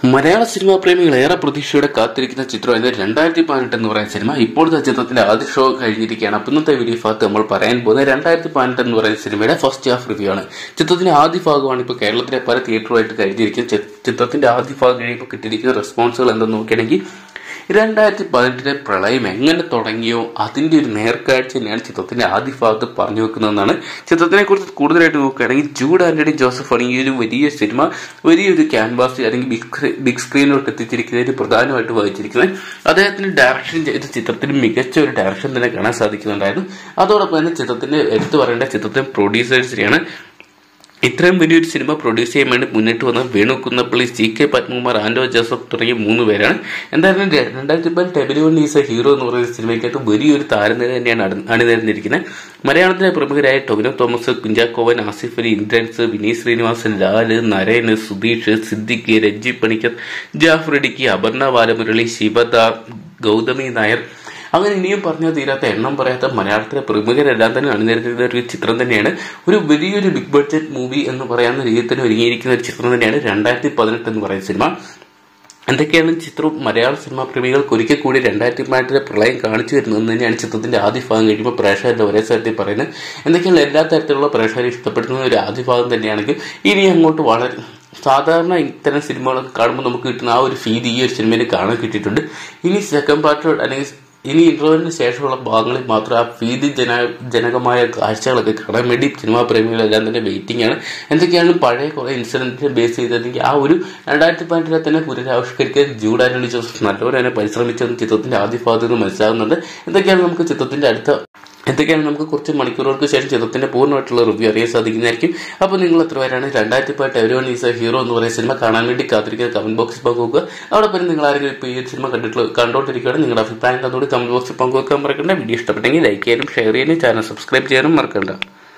മലയാള സിനിമാ പ്രേമികൾ ഏറെ പ്രതീക്ഷയോടെ കാത്തിരിക്കുന്ന ചിത്രമായത് രണ്ടായിരത്തി പതിനെട്ട് എന്ന് പറയുന്ന സിനിമ ഇപ്പോഴത്തെ ചിത്രത്തിന്റെ ആദ്യ ഷോ കഴിഞ്ഞിരിക്കുകയാണ് അപ്പോൾ ഇന്നത്തെ വീഡിയോ ഭാഗത്ത് നമ്മൾ പറയാൻ പോകുന്നത് രണ്ടായിരത്തി പതിനെട്ട് എന്ന് പറയുന്ന സിനിമയുടെ ഫസ്റ്റ് ഹാഫ് റിവ്യൂ ആണ് ചിത്രത്തിന്റെ ആദ്യ ഭാഗമാണ് ഇപ്പോൾ കേരളത്തിലെ പല തിയേറ്ററുമായിട്ട് കഴിഞ്ഞിരിക്കുന്നത് ചി- ചിത്രത്തിന്റെ ആദ്യ ഭാഗം കഴിയുമ്പോൾ കിട്ടിയിരിക്കുന്ന റെസ്പോൺസുകൾ എന്തെന്ന് നോക്കുകയാണെങ്കിൽ രണ്ടായിരത്തി പതിനെട്ടിലെ പ്രളയം എങ്ങനെ തുടങ്ങിയോ അതിന്റെ ഒരു നേർക്കാഴ്ച തന്നെയാണ് ചിത്രത്തിന്റെ ആദ്യ ഭാഗത്ത് പറഞ്ഞു വെക്കുന്നതെന്നാണ് ചിത്രത്തിനെ കുറിച്ച് കൂടുതലായിട്ട് നോക്കുകയാണെങ്കിൽ ജൂഡ് ആന്റണി ജോസഫ് ആണ് ഈ ഒരു വലിയ സിനിമ വലിയൊരു ക്യാൻവാസ് അല്ലെങ്കിൽ ബിഗ് സ്ക്രീ- ബിഗ് സ്ക്രീനിലോട്ട് എത്തിച്ചിരിക്കുന്നതിന് പ്രധാനമായിട്ട് വഹിച്ചിരിക്കുന്നത് അദ്ദേഹത്തിന് ഡയറക്ഷൻ ചെയ്ത ചിത്രത്തിന് മികച്ച ഒരു ഡയറക്ഷൻ തന്നെ കാണാൻ സാധിക്കുന്നുണ്ടായിരുന്നു അതോടൊപ്പം തന്നെ ചിത്രത്തിന്റെ എടുത്തു പറയേണ്ട ചിത്രത്തിന്റെ പ്രൊഡ്യൂസേഴ്സിനെയാണ് ഇത്രയും വലിയൊരു സിനിമ പ്രൊഡ്യൂസ് ചെയ്യാൻ വേണ്ടി മുന്നിട്ട് വന്ന വേണു കുന്നപ്പള്ളി സി കെ പത്മകുമാർ ആൻഡോ ജോസഫ് തുടങ്ങിയ മൂന്ന് പേരാണ് എന്തായാലും ര- രണ്ടായിരത്തി പതിനെട്ട് എബിലിവൺ ഈസ് എ ഹീറോ എന്ന് പറയുന്ന സിനിമയ്ക്കകത്ത് വലിയൊരു താരനിര തന്നെയാണ് അണി- അണിനിരന്നിരിക്കുന്നത് മലയാളത്തിലെ പ്രമുഖരായ ടൊവിനോ തോമസ് കുഞ്ചാക്കോവൻ ആസിഫ് അലി ഇന്ദ്രൻസ് വിനീത് ശ്രീനിവാസൻ ലാല് നരേന് സുധീഷ് സിദ്ദിഖ് രഞ്ജി പണിക്കർ ജാഫർ ഇടുക്കി അപർണ ബാലമുരളി ശിവദ ഗൗതമി നായർ അങ്ങനെ ഇനിയും പറഞ്ഞാൽ തീരാത്ത എണ്ണം പറയാത്ത മലയാളത്തിലെ പ്രമുഖരെല്ലാം തന്നെ അണിനിരക്കുന്ന ഒരു ചിത്രം തന്നെയാണ് ഒരു വലിയൊരു ബിഗ് ബഡ്ജറ്റ് മൂവി എന്ന് പറയാവുന്ന രീതിയിൽ തന്നെ ഒരുങ്ങിയിരിക്കുന്ന ഒരു ചിത്രം തന്നെയാണ് രണ്ടായിരത്തി പതിനെട്ട് എന്ന് പറയുന്ന സിനിമ എന്തൊക്കെയാണ് ചിത്രം മലയാള സിനിമാ പ്രേമികൾക്ക് ഒരിക്കൽ കൂടി രണ്ടായിരത്തി പതിനെട്ടിലെ പ്രളയം കാണിച്ചു വരുന്നതെന്ന് തന്നെയാണ് ചിത്രത്തിന്റെ ആദ്യ ഭാഗം കഴിയുമ്പോൾ പ്രേക്ഷകരുടെ ഒരേ സ്ഥലത്തിൽ പറയുന്നത് എന്തൊക്കെയാണ് എല്ലാ തരത്തിലുള്ള പ്രേക്ഷകരെ ഇഷ്ടപ്പെടുന്ന ഒരു ആദ്യ ഭാഗം തന്നെയാണെങ്കിൽ ഇനി അങ്ങോട്ട് വളരെ സാധാരണ ഇത്തരം സിനിമകളൊക്കെ കാണുമ്പോൾ നമുക്ക് കിട്ടുന്ന ആ ഒരു ഫീൽ ഈ ഒരു സിനിമയിൽ കാണാൻ കിട്ടിയിട്ടുണ്ട് ഇനി സെക്കൻഡ് പാർട്ട് അല്ലെങ്കിൽ ഇനി ഇന്റർവെലിന് ശേഷമുള്ള ഭാഗങ്ങളിൽ മാത്രം ആ ഭീതി ജന ജനകമായ കാഴ്ചകളൊക്കെ കാണാൻ വേണ്ടി സിനിമാ പ്രേമികളെല്ലാം തന്നെ വെയിറ്റിംഗ് ആണ് എന്തൊക്കെയാണ് പഴയ കുറെ ഇൻസിഡന്റിനെ ബേസ് ചെയ്തിട്ടുണ്ടെങ്കിൽ ആ ഒരു രണ്ടായിരത്തി പതിനെട്ടിലെ തന്നെ പുനരാവിഷ്കരിക്കാൻ ജൂഡ് ആന്റണി ജോസഫ് നല്ലപോലെ തന്നെ പരിശ്രമിച്ചെന്ന് ചിത്രത്തിന്റെ ആദ്യ ഭാഗത്ത് നിന്ന് മനസ്സിലാകുന്നുണ്ട് എന്തൊക്കെയാണ് നമുക്ക് ചിത്രത്തിന്റെ അടുത്ത എന്തൊക്കെയാണ് നമുക്ക് കുറച്ച് മണിക്കൂറുകൾക്ക് ശേഷം ചിത്രത്തിന്റെ പൂർണ്ണമായിട്ടുള്ള റിവ്യൂ അറിയാൻ സാധിക്കുന്നതായിരിക്കും അപ്പോൾ നിങ്ങൾ എത്ര പേരാണ് രണ്ടായിരത്തി പതിനെട്ട് every one is a hero എന്ന് പറയുന്ന സിനിമ കാണാൻ വേണ്ടി കാത്തിരിക്കുന്ന കമന്റ് ബോക്സിൽ പങ്കുവെക്കുക അവിടെ പിന്നെ നിങ്ങൾ ആരെങ്കിലും ഇപ്പോൾ ഈ ഒരു സിനിമ കണ്ടിട്ടുള്ള കണ്ടോണ്ടിരിക്കുകയാണ് നിങ്ങളുടെ അഭിപ്രായം തന്നോട് കമന്റ് ബോക്സിൽ പങ്കുവെക്കാൻ മറക്കണ്ട വീഡിയോ ഇഷ്ടപ്പെട്ടെങ്കിൽ ലൈക്ക് ചെയ്യാനും ഷെയർ ചെയ്യാനും ചാനൽ സബ്സ്ക്രൈബ് ചെയ്യാനും മറക്കണ്ട